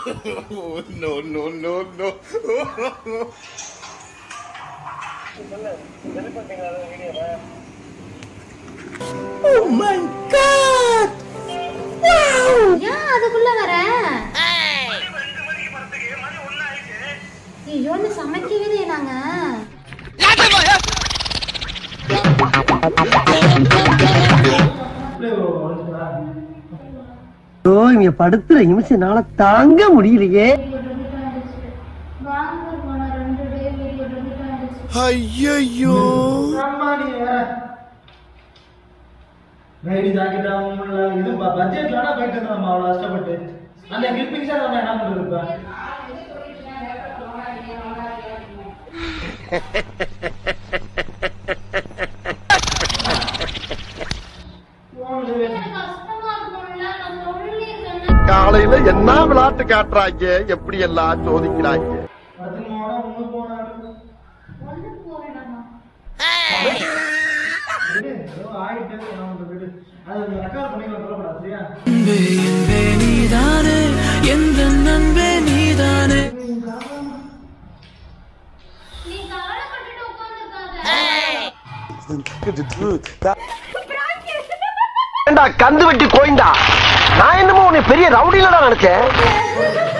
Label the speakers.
Speaker 1: no, no, no, no. oh my god! Wow!
Speaker 2: ஏன் அதுக்குள்ள வர ஐயோ இந்த சமைக்கவே இல்லையே நாங்க
Speaker 3: ஓ இங்க படுத்துற நிமிஷம் என்னால தாங்க முடியலையே
Speaker 1: ஐயோ
Speaker 4: நைடி ஜாக்கெட் அவங்கள இது பட்ஜெட்ல போயிட்டு இருந்தோம் நம்ம அவ்வளவு கஷ்டப்பட்டு அந்த கிளிப்பிங்ஸ் நம்ம என்ன பண்றது இப்ப
Speaker 2: கஷ்டமா இருக்கும்ல நான் சொல்லிருக்கேன்
Speaker 5: காலையில என்ன விளையாட்டு காட்டுறாங்க எப்படி எல்லாம் சோதிக்கிறாங்க
Speaker 4: படத்துக்கு போனா ஒண்ணு போனா
Speaker 2: ஒண்ணு போறேன்
Speaker 4: விடு ஏதோ ஆயிட்டு நான் வந்து விடு அது ரெக்கார்ட் பண்ணி சொல்லப்படாது சரியா
Speaker 2: நீ கவலைப்பட்டுட்டு உட்கார்ந்திருக்காத
Speaker 5: ஏண்டா கந்து வெட்டி கோயிண்டா நான் என்னமோ உன்னை பெரிய ரவுடிலடா நினைச்சேன்